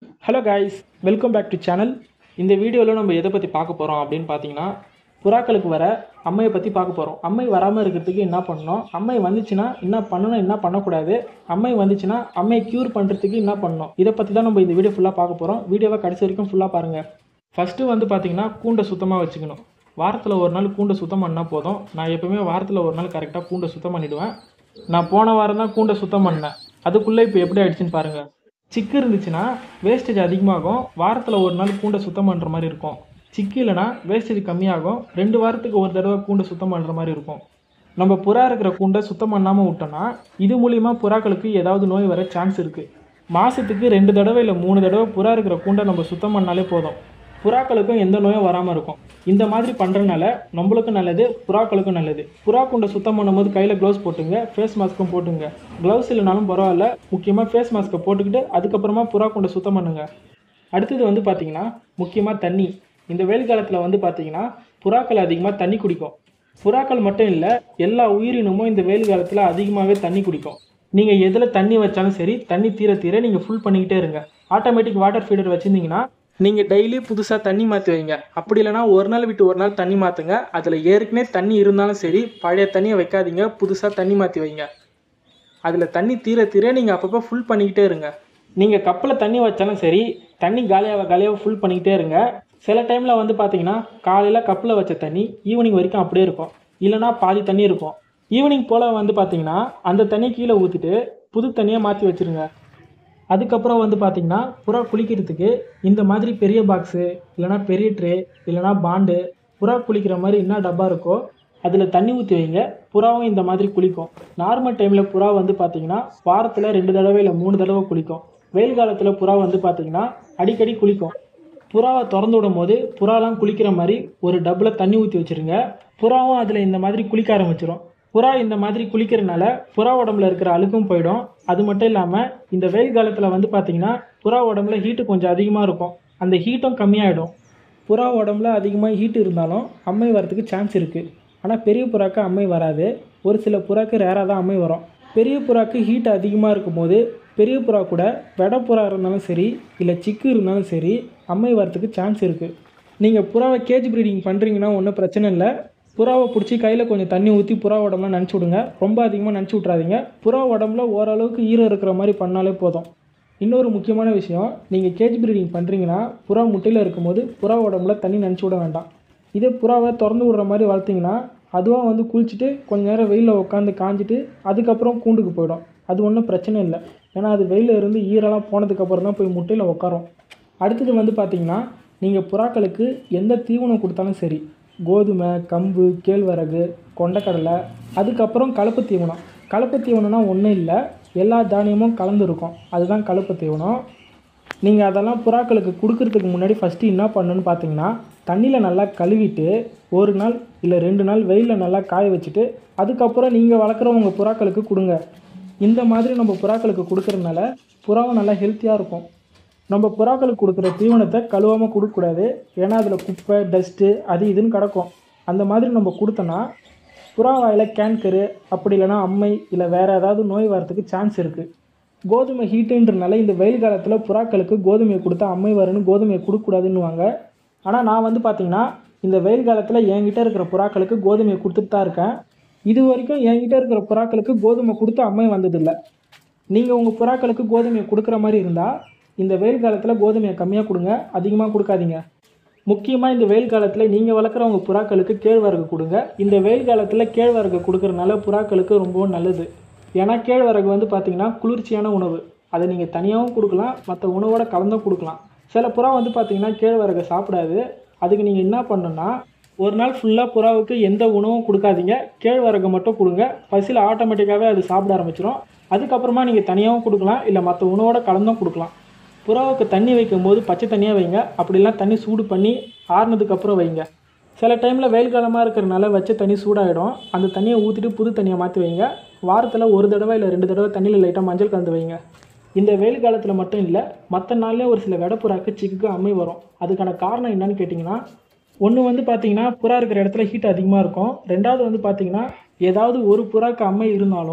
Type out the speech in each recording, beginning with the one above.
hello guys welcome back to channel இந்த வீடியோவில் நம்ம எதை பற்றி பார்க்க போகிறோம் அப்படின்னு பார்த்தீங்கன்னா புறாக்களுக்கு வர அம்மையை பற்றி பார்க்க போகிறோம் அம்மை வராமல் இருக்கிறதுக்கு என்ன பண்ணணும் அம்மை வந்துச்சுன்னா என்ன பண்ணணும் என்ன பண்ணக்கூடாது அம்மை வந்துச்சுன்னா அம்மையை க்யூர் பண்ணுறதுக்கு என்ன பண்ணணும் இதை பற்றி தான் நம்ம இந்த வீடியோ ஃபுல்லாக பார்க்க போகிறோம் வீடியோவை கடைசி வரைக்கும் ஃபுல்லாக பாருங்கள் ஃபஸ்ட்டு வந்து பார்த்தீங்கன்னா கூண்டை சுத்தமாக வச்சுக்கணும் வாரத்தில் ஒரு நாள் கூண்டை சுத்தம் பண்ணால் போதும் நான் எப்பவுமே வாரத்தில் ஒரு நாள் கரெக்டாக கூண்டை சுத்தம் பண்ணிவிடுவேன் நான் போன வாரம் தான் கூண்டை சுத்தம் பண்ணேன் அதுக்குள்ளே இப்போ எப்படி ஆயிடுச்சுன்னு பாருங்கள் சிக்கு இருந்துச்சுன்னா வேஸ்டேஜ் அதிகமாகும் வாரத்தில் ஒரு நாள் கூண்டை சுத்தம் பண்ணுற மாதிரி இருக்கும் சிக்கு இல்லைன்னா வேஸ்டேஜ் கம்மியாகும் ரெண்டு வாரத்துக்கு ஒரு தடவை கூண்டை சுத்தம் பண்ணுற மாதிரி இருக்கும் நம்ம புறா இருக்கிற கூண்டை சுத்தம் பண்ணாமல் விட்டோம்னா இது மூலிமா புறாக்களுக்கு ஏதாவது நோய் வர சான்ஸ் இருக்குது மாதத்துக்கு ரெண்டு தடவை இல்லை மூணு தடவை புறா இருக்கிற கூண்டை நம்ம சுத்தம் பண்ணாலே போதும் புறாக்களுக்கும் எந்த நோயும் வராமல் இருக்கும் இந்த மாதிரி பண்ணுறதுனால நம்மளுக்கும் நல்லது புறாக்களுக்கும் நல்லது புறா கூண்டை சுத்தம் பண்ணும்போது கையில் க்ளவுஸ் போட்டுங்க ஃபேஸ் மாஸ்க்கும் போட்டுங்க க்ளவுஸ் இல்லைனாலும் பரவாயில்ல முக்கியமாக ஃபேஸ் மாஸ்க்கை போட்டுக்கிட்டு அதுக்கப்புறமா புறா கூண்டை சுத்தம் பண்ணுங்க அடுத்தது வந்து பார்த்தீங்கன்னா முக்கியமாக தண்ணி இந்த வெயில் காலத்தில் வந்து பார்த்தீங்கன்னா புறாக்கள் அதிகமாக தண்ணி குடிக்கும் புறாக்கள் மட்டும் இல்லை எல்லா உயிரினமும் இந்த வெயில் காலத்தில் அதிகமாகவே தண்ணி குடிக்கும் நீங்கள் எதில் தண்ணி வச்சாலும் சரி தண்ணி தீர தீர நீங்கள் ஃபுல் பண்ணிக்கிட்டே இருங்க ஆட்டோமேட்டிக் வாட்டர் ஃபீடர் வச்சுருந்தீங்கன்னா நீங்கள் டெய்லி புதுசாக தண்ணி மாற்றி வைங்க அப்படி இல்லைனா ஒரு நாள் விட்டு ஒரு நாள் தண்ணி மாற்றுங்க அதில் ஏற்கனவே தண்ணி இருந்தாலும் சரி பழைய தண்ணியை வைக்காதீங்க புதுசாக தண்ணி மாற்றி வைங்க அதில் தண்ணி தீர தீர நீங்கள் அப்பப்போ ஃபுல் பண்ணிக்கிட்டே இருங்க நீங்கள் கப்பில் தண்ணி வச்சாலும் சரி தண்ணி காலியாக காலியாக ஃபுல் பண்ணிக்கிட்டே இருங்க சில டைமில் வந்து பார்த்தீங்கன்னா காலையில் கப்பில் வச்ச தண்ணி ஈவினிங் வரைக்கும் அப்படியே இருக்கும் இல்லைனா பாதி தண்ணி இருக்கும் ஈவினிங் போல் வந்து பார்த்தீங்கன்னா அந்த தண்ணி கீழே ஊற்றிட்டு புது தண்ணியை மாற்றி வச்சுருங்க அதுக்கப்புறம் வந்து பார்த்தீங்கன்னா புறா குளிக்கிறதுக்கு இந்த மாதிரி பெரிய பாக்ஸு இல்லைனா பெரிய ட்ரே இல்லைனா பாண்டு புறா குளிக்கிற மாதிரி என்ன டப்பா இருக்கோ அதில் தண்ணி ஊற்றி வைங்க புறாவும் இந்த மாதிரி குளிக்கும் நார்மல் டைமில் புறா வந்து பார்த்தீங்கன்னா வாரத்தில் ரெண்டு தடவை இல்லை மூணு தடவை குளிக்கும் வெயில் காலத்தில் புறா வந்து பார்த்தீங்கன்னா அடிக்கடி குளிக்கும் புறாவை திறந்து விடும் போது புறாலாம் குளிக்கிற மாதிரி ஒரு டப்பில் தண்ணி ஊற்றி வச்சுருங்க புறாவும் அதில் இந்த மாதிரி குளிக்க ஆரம்பிச்சிடும் புறா இந்த மாதிரி குளிக்கிறனால புறா உடம்புல இருக்கிற அழுக்கும் போயிடும் அது மட்டும் இல்லாமல் இந்த வெயில் காலத்தில் வந்து பார்த்தீங்கன்னா புறா உடம்புல ஹீட்டு கொஞ்சம் அதிகமாக இருக்கும் அந்த ஹீட்டும் கம்மியாயிடும் புறா உடம்புல அதிகமாக ஹீட் இருந்தாலும் அம்மை வரதுக்கு சான்ஸ் இருக்குது ஆனால் பெரிய புறாக்கு அம்மை வராது ஒரு சில புறாக்கு ரேராக தான் அம்மை வரும் பெரிய புறாக்கு ஹீட் அதிகமாக இருக்கும்போது பெரிய புறா கூட வெடை புறா இருந்தாலும் சரி இல்லை சிக்கு இருந்தாலும் சரி அம்மை வரத்துக்கு சான்ஸ் இருக்குது நீங்கள் புறாவை கேஜ் ப்ரீடிங் பண்ணுறீங்கன்னா ஒன்றும் பிரச்சனை இல்லை புறாவை பிடிச்சி கையில் கொஞ்சம் தண்ணி ஊற்றி புறா உடம்புல நினச்சி விடுங்க ரொம்ப அதிகமாக நினச்சி விட்றாதீங்க புறா உடம்புல ஓரளவுக்கு ஈரம் இருக்கிற மாதிரி பண்ணாலே போதும் இன்னொரு முக்கியமான விஷயம் நீங்கள் கேஜ் ப்ரீடிங் பண்ணுறீங்கன்னா புறா முட்டையில் இருக்கும்போது புறா உடம்புல தண்ணி நினச்சி விட வேண்டாம் இதே புறாவை திறந்து விடுற மாதிரி வளர்த்திங்கன்னா அதுவாக வந்து குளிச்சுட்டு கொஞ்ச நேரம் வெயிலில் உட்காந்து காஞ்சிட்டு அதுக்கப்புறம் கூண்டுக்கு போயிடும் அது ஒன்றும் பிரச்சனை இல்லை ஏன்னா அது வெயிலில் இருந்து ஈரெல்லாம் போனதுக்கப்புறம் தான் போய் முட்டையில் உட்காரும் அடுத்தது வந்து பார்த்திங்கன்னா நீங்கள் புறாக்களுக்கு எந்த தீவனம் கொடுத்தாலும் சரி கோதுமை கம்பு கேழ்வரகு கொண்டக்கடலை அதுக்கப்புறம் கலப்பு தீவனம் கலப்பு தீவனம்னா ஒன்றும் இல்லை எல்லா தானியமும் கலந்து இருக்கும் அதுதான் கலப்பு தீவனம் நீங்கள் அதெல்லாம் புறாக்களுக்கு கொடுக்கறதுக்கு முன்னாடி ஃபஸ்ட்டு என்ன பண்ணணும்னு பார்த்தீங்கன்னா தண்ணியில் நல்லா கழுவிட்டு ஒரு நாள் இல்லை ரெண்டு நாள் வெயிலில் நல்லா காய வச்சுட்டு அதுக்கப்புறம் நீங்கள் வளர்க்குற உங்கள் புறாக்களுக்கு கொடுங்க இந்த மாதிரி நம்ம புறாக்களுக்கு கொடுக்கறதுனால புறாவும் நல்லா ஹெல்த்தியாக இருக்கும் நம்ம புறாக்களுக்கு கொடுக்குற தீவனத்தை கழுவாமல் கொடுக்கக்கூடாது ஏன்னா அதில் குப்பை டஸ்ட்டு அது இதுன்னு கிடக்கும் அந்த மாதிரி நம்ம கொடுத்தோன்னா புறா வாயில் கேன்கரு அப்படி இல்லைன்னா அம்மை இல்லை வேறு ஏதாவது நோய் வரத்துக்கு சான்ஸ் இருக்குது கோதுமை ஹீட்டுன்றனால இந்த வெயில் காலத்தில் புறாக்களுக்கு கோதுமையை கொடுத்தா அம்மை வரும்னு கோதுமையை கொடுக்கக்கூடாதுன்னுவாங்க ஆனால் நான் வந்து பார்த்தீங்கன்னா இந்த வெயில் காலத்தில் என்கிட்ட இருக்கிற புறாக்களுக்கு கோதுமையை கொடுத்துட்டு தான் இருக்கேன் இது வரைக்கும் என்கிட்ட இருக்கிற புறாக்களுக்கு கோதுமை கொடுத்து அம்மை வந்ததில்லை நீங்கள் உங்கள் புறாக்களுக்கு கோதுமையை கொடுக்குற மாதிரி இருந்தால் இந்த வெயில் காலத்தில் கோதுமையை கம்மியாக கொடுங்க அதிகமாக கொடுக்காதீங்க முக்கியமாக இந்த வெயில் காலத்தில் நீங்கள் வளர்க்குற உங்கள் புறாக்களுக்கு கேழ்வரகு கொடுங்க இந்த வெயில் காலத்தில் கேழ்வரகு கொடுக்கறனால புறாக்களுக்கு ரொம்பவும் நல்லது ஏன்னா கேழ்வரகு வந்து பார்த்திங்கன்னா குளிர்ச்சியான உணவு அதை நீங்கள் தனியாகவும் கொடுக்கலாம் மற்ற உணவோட கலந்தும் கொடுக்கலாம் சில புறா வந்து பார்த்திங்கன்னா கேழ்வரகை சாப்பிடாது அதுக்கு நீங்கள் என்ன பண்ணணும்னா ஒரு நாள் ஃபுல்லாக புறாவுக்கு எந்த உணவும் கொடுக்காதீங்க கேழ்வரகு மட்டும் கொடுங்க பசியில் ஆட்டோமேட்டிக்காகவே அது சாப்பிட ஆரம்பிச்சிடும் அதுக்கப்புறமா நீங்கள் தனியாகவும் கொடுக்கலாம் இல்லை மற்ற உணவோட கலந்தும் கொடுக்கலாம் புறாவுக்கு தண்ணி வைக்கும்போது பச்சை தண்ணியாக வைங்க அப்படிலாம் தண்ணி சூடு பண்ணி ஆறுனதுக்கப்புறம் வைங்க சில டைமில் வெயில் காலமாக இருக்கிறனால வச்ச தண்ணி சூடாகிடும் அந்த தண்ணியை ஊற்றிட்டு புது தண்ணியை மாற்றி வைங்க வாரத்தில் ஒரு தடவை இல்லை ரெண்டு தடவை தண்ணியில் லைட்டாக மஞ்சள் கலந்து வைங்க இந்த வெயில் காலத்தில் மட்டும் இல்லை மற்ற நாள்லேயே ஒரு சில வெடப்புறாக்கு சிக்குக்கு அம்மை வரும் அதுக்கான காரணம் என்னன்னு கேட்டிங்கன்னா ஒன்று வந்து பார்த்தீங்கன்னா புறா இருக்கிற இடத்துல ஹீட் அதிகமாக இருக்கும் ரெண்டாவது வந்து பார்த்தீங்கன்னா ஏதாவது ஒரு புறாக்கு அம்மை இருந்தாலும்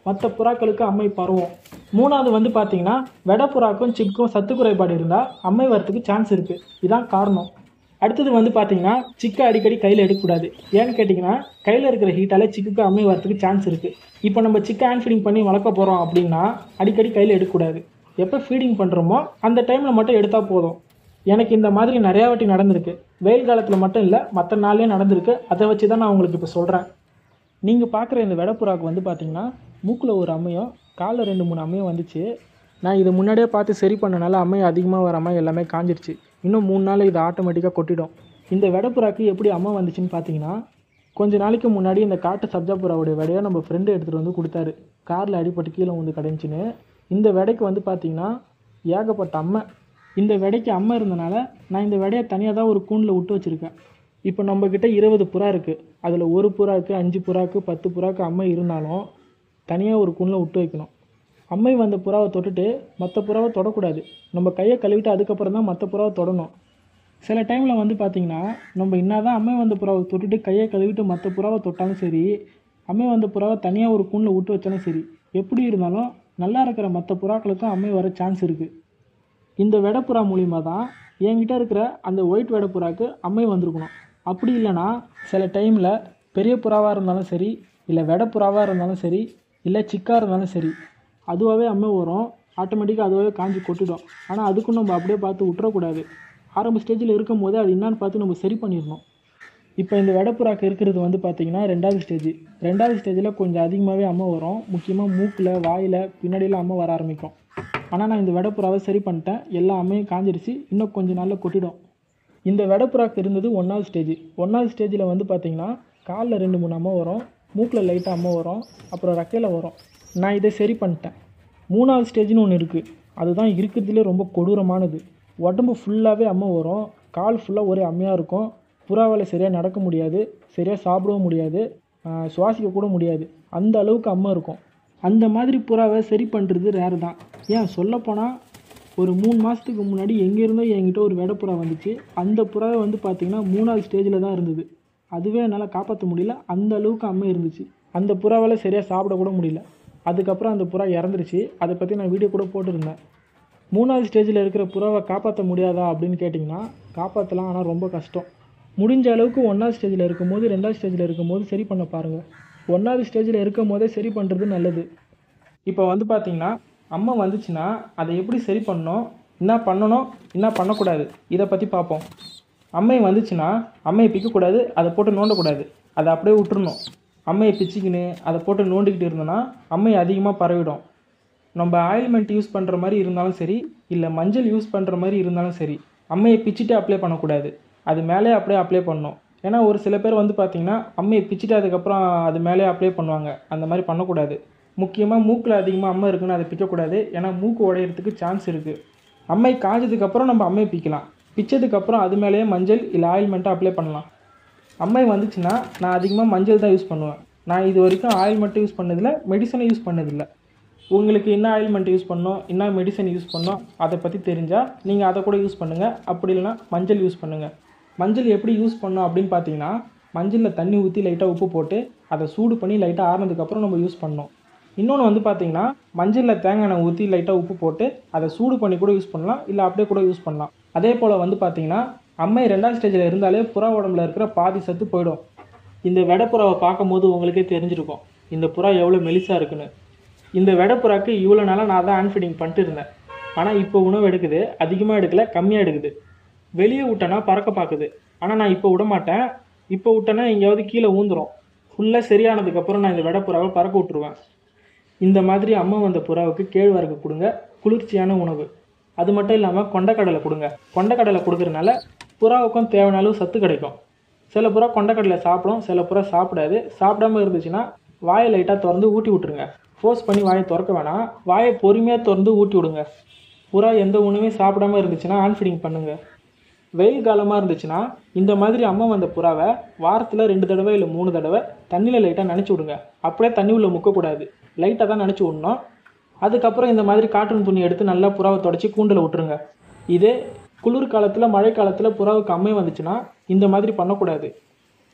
மற்ற புறாக்களுக்கு அம்மை பரவும் மூணாவது வந்து பார்த்தீங்கன்னா வெடை புறாக்கும் சிக்கும் சத்து குறைபாடு இருந்தால் அம்மை வரத்துக்கு சான்ஸ் இருக்குது இதான் காரணம் அடுத்தது வந்து பார்த்தீங்கன்னா சிக்கை அடிக்கடி கையில் எடுக்கக்கூடாது ஏன்னு கேட்டிங்கன்னா கையில் இருக்கிற ஹீட்டால் சிக்குக்கு அம்மை வரத்துக்கு சான்ஸ் இருக்குது இப்போ நம்ம சிக்கை ஹேண்ட் ஃபீடிங் பண்ணி வளர்க்க போகிறோம் அப்படின்னா அடிக்கடி கையில் எடுக்கக்கூடாது எப்போ ஃபீடிங் பண்ணுறோமோ அந்த டைமில் மட்டும் எடுத்தால் போதும் எனக்கு இந்த மாதிரி நிறையா வாட்டி நடந்திருக்கு வெயில் காலத்தில் மட்டும் இல்லை மற்ற நாள்லேயே நடந்திருக்கு அதை வச்சு தான் நான் உங்களுக்கு இப்போ சொல்கிறேன் நீங்கள் பார்க்குற இந்த வெடப்புறாக்கு வந்து பார்த்தீங்கன்னா மூக்கில் ஒரு அம்மையும் காலில் ரெண்டு மூணு அம்மையும் வந்துச்சு நான் இதை முன்னாடியே பார்த்து சரி பண்ணனால அம்மை அதிகமாக வர அம்மை எல்லாமே காஞ்சிருச்சு இன்னும் மூணு நாள் இது ஆட்டோமேட்டிக்காக கொட்டிடும் இந்த வெடப்புறாக்கு எப்படி அம்மை வந்துச்சுன்னு பார்த்தீங்கன்னா கொஞ்ச நாளைக்கு முன்னாடி இந்த காட்டு சப்ஜா புறாவுடைய விடையை நம்ம ஃப்ரெண்டு எடுத்துகிட்டு வந்து கொடுத்தாரு காரில் அடிபட்டு கீழே வந்து கிடந்துச்சின்னு இந்த விடைக்கு வந்து பார்த்தீங்கன்னா ஏகப்பட்ட அம்மை இந்த விடைக்கு அம்மை இருந்தனால நான் இந்த விடையை தனியாக தான் ஒரு கூண்டில் விட்டு வச்சுருக்கேன் இப்போ நம்மக்கிட்ட இருபது புறா இருக்குது அதில் ஒரு புறாக்கு அஞ்சு புறாக்கு பத்து புறாக்கு அம்மை இருந்தாலும் தனியாக ஒரு கூண்டில் விட்டு வைக்கணும் அம்மை வந்த புறாவை தொட்டுட்டு மற்ற புறாவை தொடக்கூடாது நம்ம கையை கழுவிட்டு அதுக்கப்புறம் தான் மற்ற புறாவை தொடணும் சில டைமில் வந்து பார்த்திங்கன்னா நம்ம என்னதான் அம்மை வந்த புறாவை தொட்டுட்டு கையை கழுவிட்டு மற்ற புறாவை தொட்டாலும் சரி அம்மை வந்த புறாவை தனியாக ஒரு கூண்டில் விட்டு வச்சாலும் சரி எப்படி இருந்தாலும் நல்லா இருக்கிற மற்ற புறாக்களுக்கும் அம்மை வர சான்ஸ் இருக்குது இந்த வெடைப்புறா மூலிமா தான் என்கிட்ட இருக்கிற அந்த ஒயிட் வெடைப்புறாக்கு அம்மை வந்திருக்கணும் அப்படி இல்லைன்னா சில டைமில் பெரிய புறாவாக இருந்தாலும் சரி இல்லை வெடைப்புறாவாக இருந்தாலும் சரி இல்லை சிக்காக இருந்தாலும் சரி அதுவாகவே அம்மை வரும் ஆட்டோமேட்டிக்காக அதுவாகவே காஞ்சி கொட்டிடும் ஆனால் அதுக்கும் நம்ம அப்படியே பார்த்து விட்டுறக்கூடாது ஆரம்ப ஸ்டேஜில் இருக்கும் போது அது என்னன்னு பார்த்து நம்ம சரி பண்ணிடணும் இப்போ இந்த வெடைப்புறாக்கு இருக்கிறது வந்து பார்த்திங்கன்னா ரெண்டாவது ஸ்டேஜ் ரெண்டாவது ஸ்டேஜில் கொஞ்சம் அதிகமாகவே அம்மை வரும் முக்கியமாக மூக்கில் வாயில் பின்னாடியெல்லாம் அம்மை வர ஆரம்பிக்கும் ஆனால் நான் இந்த வெடைப்புறாவை சரி பண்ணிட்டேன் எல்லா அம்மையும் காஞ்சிருச்சு இன்னும் கொஞ்ச நாளில் கொட்டிடும் இந்த வெடைப்புறாக்கு இருந்தது ஒன்றாவது ஸ்டேஜ் ஒன்றாவது ஸ்டேஜில் வந்து பார்த்திங்கன்னா காலில் ரெண்டு மூணு அம்மை வரும் மூக்கில் லைட்டாக அம்மை வரும் அப்புறம் ரெக்கையில் வரும் நான் இதை சரி பண்ணிட்டேன் மூணாவது ஸ்டேஜ்னு ஒன்று இருக்குது அதுதான் இருக்கிறதுலே ரொம்ப கொடூரமானது உடம்பு ஃபுல்லாகவே அம்மை வரும் கால் ஃபுல்லாக ஒரே அம்மையாக இருக்கும் புறாவால் சரியாக நடக்க முடியாது சரியாக சாப்பிடவும் முடியாது ஆஹ் சுவாசிக்க கூட முடியாது அந்த அளவுக்கு அம்மை இருக்கும் அந்த மாதிரி புறாவை சரி பண்ணுறது ரேர் தான் ஏன் சொல்லப்போனால் ஒரு மூணு மாதத்துக்கு முன்னாடி எங்கேருந்தோ என்கிட்ட ஒரு வெடைப்புறா வந்துச்சு அந்த புறாவை வந்து பார்த்திங்கன்னா மூணாவது ஸ்டேஜில் தான் இருந்தது அதுவே என்னால் காப்பாற்ற முடியல அந்த அளவுக்கு அம்மை இருந்துச்சு அந்த புறாவால் சரியாக சாப்பிட கூட முடியல அதுக்கப்புறம் அந்த புறா இறந்துருச்சு அதை பற்றி நான் வீடியோ கூட போட்டிருந்தேன் மூணாவது ஸ்டேஜில் இருக்கிற புறாவை காப்பாற்ற முடியாதா அப்படின்னு கேட்டிங்கன்னா காப்பாற்றலாம் ஆனால் ரொம்ப கஷ்டம் முடிஞ்ச அளவுக்கு ஒன்றாவது ஸ்டேஜில் இருக்கும்போது ரெண்டாவது ஸ்டேஜில் இருக்கும்போது சரி பண்ண பாருங்கள் ஒன்றாவது ஸ்டேஜில் இருக்கும் போதே சரி பண்ணுறது நல்லது இப்போ வந்து பார்த்தீங்கன்னா அம்மா வந்துச்சுன்னா அதை எப்படி சரி பண்ணணும் என்ன பண்ணணும் என்ன பண்ணக்கூடாது இதை பற்றி பார்ப்போம் அம்மை வந்துச்சுன்னா அம்மையை பிக்கக்கூடாது அதை போட்டு நோண்டக்கூடாது அதை அப்படியே விட்டுறணும் அம்மையை பிச்சுக்கின்னு அதை போட்டு நோண்டிக்கிட்டு இருந்தோன்னா அம்மை அதிகமாக பரவிடும் நம்ம ஆயில்மெண்ட் யூஸ் பண்ணுற மாதிரி இருந்தாலும் சரி இல்லை மஞ்சள் யூஸ் பண்ணுற மாதிரி இருந்தாலும் சரி அம்மையை பிச்சுட்டு அப்ளை பண்ணக்கூடாது அது மேலே அப்படியே அப்ளை பண்ணணும் ஏன்னா ஒரு சில பேர் வந்து பார்த்திங்கன்னா அம்மையை பிச்சுட்டு அதுக்கப்புறம் அது மேலே அப்ளை பண்ணுவாங்க அந்த மாதிரி பண்ணக்கூடாது முக்கியமாக மூக்கில் அதிகமாக அம்மை இருக்குன்னு அதை பிக்கக்கூடாது ஏன்னா மூக்கு உடையிறதுக்கு சான்ஸ் இருக்குது அம்மை காஞ்சதுக்கப்புறம் நம்ம அம்மையை பிக்கலாம் பிச்சதுக்கப்புறம் அது மேலேயே மஞ்சள் இல்லை ஆயில்மெண்ட்டை அப்ளை பண்ணலாம் அம்மை வந்துச்சுன்னா நான் அதிகமாக மஞ்சள் தான் யூஸ் பண்ணுவேன் நான் இது வரைக்கும் ஆயில்மெண்ட்டு யூஸ் பண்ணதில்லை மெடிசனை யூஸ் பண்ணதில்லை உங்களுக்கு என்ன ஆயில்மெண்ட் யூஸ் பண்ணணும் என்ன மெடிசன் யூஸ் பண்ணணும் அதை பற்றி தெரிஞ்சால் நீங்கள் அதை கூட யூஸ் பண்ணுங்கள் அப்படி இல்லைன்னா மஞ்சள் யூஸ் பண்ணுங்கள் மஞ்சள் எப்படி யூஸ் பண்ணணும் அப்படின்னு பார்த்தீங்கன்னா மஞ்சளில் தண்ணி ஊற்றி லைட்டாக உப்பு போட்டு அதை சூடு பண்ணி லைட்டாக ஆறுனதுக்கப்புறம் நம்ம யூஸ் பண்ணணும் இன்னொன்று வந்து பார்த்தீங்கன்னா மஞ்சளில் தேங்காய் எண்ணெய் ஊற்றி லைட்டாக உப்பு போட்டு அதை சூடு பண்ணி கூட யூஸ் பண்ணலாம் இல்லை அப்படியே கூட யூஸ் பண்ணலாம் அதே போல் வந்து பார்த்தீங்கன்னா அம்மை ரெண்டாவது ஸ்டேஜில் இருந்தாலே புறா உடம்புல இருக்கிற பாதி சத்து போயிடும் இந்த வெடைப்புறாவை பார்க்கும்போது உங்களுக்கே தெரிஞ்சிருக்கும் இந்த புறா எவ்வளோ மெலிசாக இருக்குன்னு இந்த வெடைப்புறாக்கு இவ்வளோ நாளாக நான் தான் ஹேண்ட் ஃபீடிங் பண்ணிட்டு இருந்தேன் ஆனால் இப்போ உணவு எடுக்குது அதிகமாக எடுக்கல கம்மியாக எடுக்குது வெளியே விட்டேன்னா பறக்க பார்க்குது ஆனால் நான் இப்போ விட மாட்டேன் இப்போ விட்டேன்னா எங்கேயாவது கீழே ஊந்துரும் ஃபுல்லாக சரியானதுக்கப்புறம் நான் இந்த வெடைப்புறாவை பறக்க விட்டுருவேன் இந்த மாதிரி அம்மா வந்த புறாவுக்கு கேழ்வரகு கொடுங்க குளிர்ச்சியான உணவு அது மட்டும் இல்லாமல் கொண்டக்கடலை கொடுங்க கொண்டக்கடலை கொடுக்கறனால புறாவுக்கும் தேவையான அளவு சத்து கிடைக்கும் சில புறா கொண்டக்கடலை சாப்பிடும் சில புறா சாப்பிடாது சாப்பிடாம இருந்துச்சுன்னா வாயை லைட்டாக திறந்து ஊட்டி விட்ருங்க ஃபோர்ஸ் பண்ணி வாயை திறக்க வேணாம் வாயை பொறுமையாக திறந்து ஊட்டி விடுங்க புறா எந்த உணவுமே சாப்பிடாம இருந்துச்சுன்னா ஹேண்ட் ஃபீடிங் பண்ணுங்கள் வெயில் காலமாக இருந்துச்சுன்னா இந்த மாதிரி அம்மா வந்த புறாவை வாரத்தில் ரெண்டு தடவை இல்லை மூணு தடவை தண்ணியில் லைட்டாக நனைச்சி விடுங்க அப்படியே தண்ணி உள்ள முக்கக்கூடாது லைட்டாக தான் நனைச்சி விடணும் அதுக்கப்புறம் இந்த மாதிரி காட்டன் துணி எடுத்து நல்லா புறாவை தொடச்சி கூண்டில் விட்டுருங்க இதே குளிர் காலத்தில் மழை காலத்தில் புறாவுக்கு அம்மை வந்துச்சுன்னா இந்த மாதிரி பண்ணக்கூடாது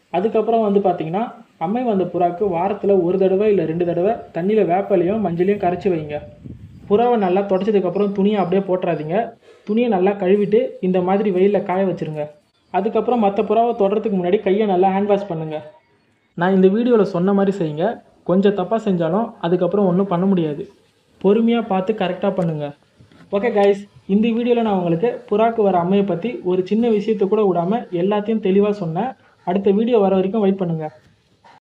அதுக்கப்புறம் வந்து பார்த்தீங்கன்னா அம்மை வந்த புறாக்கு வாரத்தில் ஒரு தடவை இல்லை ரெண்டு தடவை தண்ணியில் வேப்பலையும் மஞ்சளையும் கரைச்சி வைங்க புறாவை நல்லா தொடச்சதுக்கப்புறம் துணியை அப்படியே போட்டுறாதீங்க துணியை நல்லா கழுவிட்டு இந்த மாதிரி வெயிலில் காய வச்சிருங்க அதுக்கப்புறம் மற்ற புறாவை தொடறதுக்கு முன்னாடி கையை நல்லா ஹேண்ட் வாஷ் பண்ணுங்கள் நான் இந்த வீடியோவில் சொன்ன மாதிரி செய்யுங்க கொஞ்சம் தப்பாக செஞ்சாலும் அதுக்கப்புறம் ஒன்றும் பண்ண முடியாது பொறுமையாக பார்த்து கரெக்டாக பண்ணுங்கள் ஓகே கைஸ் இந்த வீடியோவில் நான் உங்களுக்கு புறாக்கு வர அம்மையை பற்றி ஒரு சின்ன விஷயத்தை கூட விடாமல் எல்லாத்தையும் தெளிவாக சொன்னேன் அடுத்த வீடியோ வர வரைக்கும் வெயிட் பண்ணுங்கள்